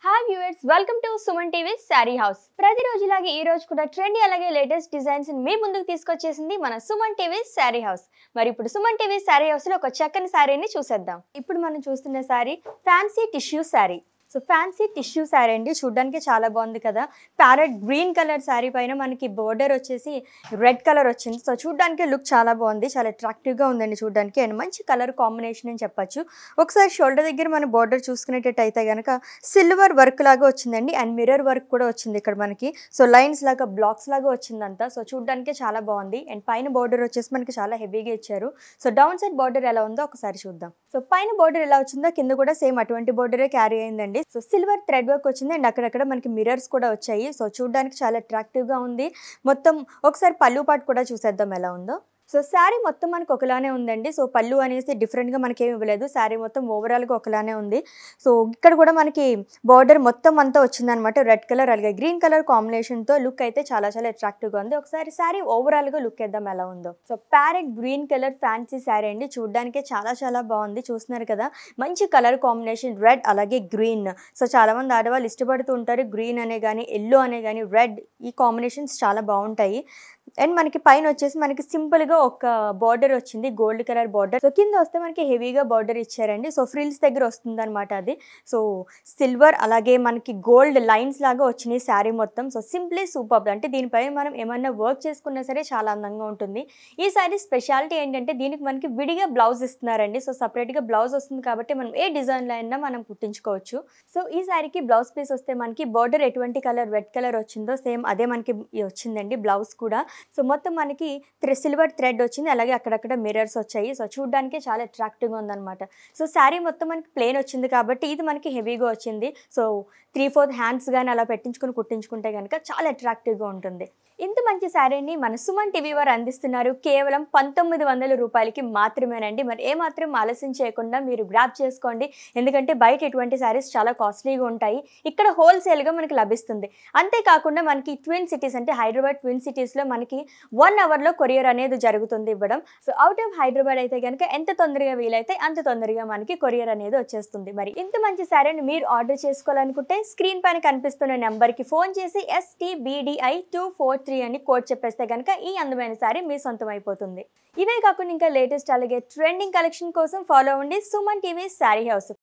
hi viewers welcome to Suman TV sari house ప్రతిరోజులాగే ఈ రోజు కూడా ట్రెండీ అలాగే లేటెస్ట్ డిజైన్స్ మీ ముందుకు తీసుకొచ్చేసింది మన సుమన్ టీవీ శారీ హౌస్ మరి ఇప్పుడు సుమన్ టీవీ శారీ హౌస్ లో ఒక చక్కని శారీని చూసేద్దాం ఇప్పుడు మనం చూస్తున్న sari fancy tissue sari so fancy tissue sari అండి చూడడానికి చాలా బాగుంది కదా ప్యారెట్ గ్రీన్ కలర్ శారీ పైన మనకి బోర్డర్ వచ్చేసి రెడ్ కలర్ వచ్చింది సో చూడడానికి లుక్ చాలా బాగుంది చాలా అట్రాక్టివ్గా ఉందండి చూడడానికి అండ్ మంచి కలర్ కాంబినేషన్ అని చెప్పొచ్చు ఒకసారి షోల్డర్ దగ్గర మన బోర్డర్ చూసుకునేటట్టు అయితే కనుక సిల్వర్ వర్క్ లాగా వచ్చిందండి అండ్ మిర్రర్ వర్క్ కూడా వచ్చింది ఇక్కడ మనకి సో లైన్స్ లాగా బ్లాక్స్ లాగా వచ్చిందంతా సో చూడడానికి చాలా బాగుంది అండ్ పైన బోర్డర్ వచ్చేసి మనకి చాలా హెవీగా ఇచ్చారు సో డౌన్ సైడ్ బోర్డర్ ఎలా ఉందో ఒకసారి చూద్దాం సో పైన బోర్డర్ ఎలా వచ్చిందో కింద కూడా సేమ్ అటువంటి బోర్డరే క్యారీ అయిందండి సో సిల్వర్ థ్రెడ్ వర్క్ వచ్చింది అండ్ అక్కడక్కడ మనకి మిర్రర్స్ కూడా వచ్చాయి సో చూడడానికి చాలా అట్రాక్టివ్గా ఉంది మొత్తం ఒకసారి పళ్ళు పాటు కూడా చూసేద్దాం ఎలా ఉందో సో శారీ మొత్తం మనకు ఒకలానే ఉందండి సో పళ్ళు అనేసి డిఫరెంట్గా మనకి ఏమి ఇవ్వలేదు శారీ మొత్తం ఓవరాల్గా ఒకలానే ఉంది సో ఇక్కడ కూడా మనకి బార్డర్ మొత్తం అంతా వచ్చిందనమాట రెడ్ కలర్ అలాగే గ్రీన్ కలర్ కాంబినేషన్తో లుక్ అయితే చాలా చాలా అట్రాక్టివ్గా ఉంది ఒకసారి శారీ ఓవరాల్గా లుక్ వేద్దాం ఎలా ఉందో so parrot green colour fancy sari అండి చూడడానికి చాలా చాలా బాగుంది చూస్తున్నారు కదా మంచి కలర్ కాంబినేషన్ రెడ్ అలాగే గ్రీన్ సో చాలామంది ఆడవాళ్ళు ఇష్టపడుతూ ఉంటారు గ్రీన్ అనే కానీ ఎల్లో అనే కానీ రెడ్ ఈ కాంబినేషన్స్ చాలా బాగుంటాయి అండ్ మనకి పైన వచ్చేసి మనకి సింపుల్ గా ఒక బార్డర్ వచ్చింది గోల్డ్ కలర్ బార్డర్ సో కింద వస్తే మనకి హెవీగా బార్డర్ ఇచ్చారండి సో ఫ్రిల్స్ దగ్గర వస్తుంది అనమాట అది సో సిల్వర్ అలాగే మనకి గోల్డ్ లైన్స్ లాగా వచ్చినాయి శారీ మొత్తం సో సింప్లీ సూపర్ అంటే దీనిపైన మనం ఏమన్నా వర్క్ చేసుకున్నా సరే చాలా అందంగా ఉంటుంది ఈ శారీ స్పెషాలిటీ ఏంటంటే దీనికి మనకి విడిగా బ్లౌజ్ ఇస్తున్నారండి సో సపరేట్గా బ్లౌజ్ వస్తుంది కాబట్టి మనం ఏ డిజైన్లో అయినా మనం కుట్టించుకోవచ్చు సో ఈ శారీకి బ్లౌజ్ పీస్ వస్తే మనకి బార్డర్ ఎటువంటి కలర్ రెడ్ కలర్ వచ్చిందో సేమ్ అదే మనకి వచ్చిందండి బ్లౌజ్ కూడా సో మొత్తం మనకి త్రె సిల్వర్ థ్రెడ్ వచ్చింది అలాగే అక్కడక్కడ మిర్రర్స్ వచ్చాయి సో చూడడానికి చాలా అట్రాక్టివ్గా ఉందన్నమాట సో శారీ మొత్తం మనకి ప్లేన్ వచ్చింది కాబట్టి ఇది మనకి హెవీగా వచ్చింది సో త్రీ ఫోర్త్ హ్యాండ్స్ కానీ అలా పెట్టించుకుని కుట్టించుకుంటే కనుక చాలా అట్రాక్టివ్గా ఉంటుంది ఇంత మంచి శారీని మన సుమన్ టీవీ వారు అందిస్తున్నారు కేవలం పంతొమ్మిది వందల రూపాయలకి మాత్రమేనండి మరి ఏ మాత్రం ఆలస్యం చేయకుండా మీరు గ్రాప్ చేసుకోండి ఎందుకంటే బయట ఇటువంటి శారీస్ చాలా కాస్ట్లీగా ఉంటాయి ఇక్కడ హోల్సేల్గా మనకి లభిస్తుంది అంతేకాకుండా మనకి ట్విన్ సిటీస్ అంటే హైదరాబాద్ ట్విన్ సిటీస్లో మనకి వన్ అవర్లో కొరియర్ అనేది జరుగుతుంది ఇవ్వడం సో అవుట్ ఆఫ్ హైదరాబాద్ అయితే కనుక ఎంత తొందరగా వీలైతే అంత తొందరగా మనకి కొరియర్ అనేది వచ్చేస్తుంది మరి ఇంత మంచి శారీని మీరు ఆర్డర్ చేసుకోవాలనుకుంటే స్క్రీన్ పైన కనిపిస్తున్న నెంబర్కి ఫోన్ చేసి ఎస్టీబీడిఐ టూ ఫోర్ త్రీ అని కోడ్ చెప్పేస్తే కనుక ఈ అందమైన శారీ మీ సొంతం అయిపోతుంది ఇవే కాకుండా ఇంకా లేటెస్ట్ అలాగే ట్రెండింగ్ కలెక్షన్ కోసం ఫాలో అవ్వండి సుమన్ టీవీ శారీ హౌస్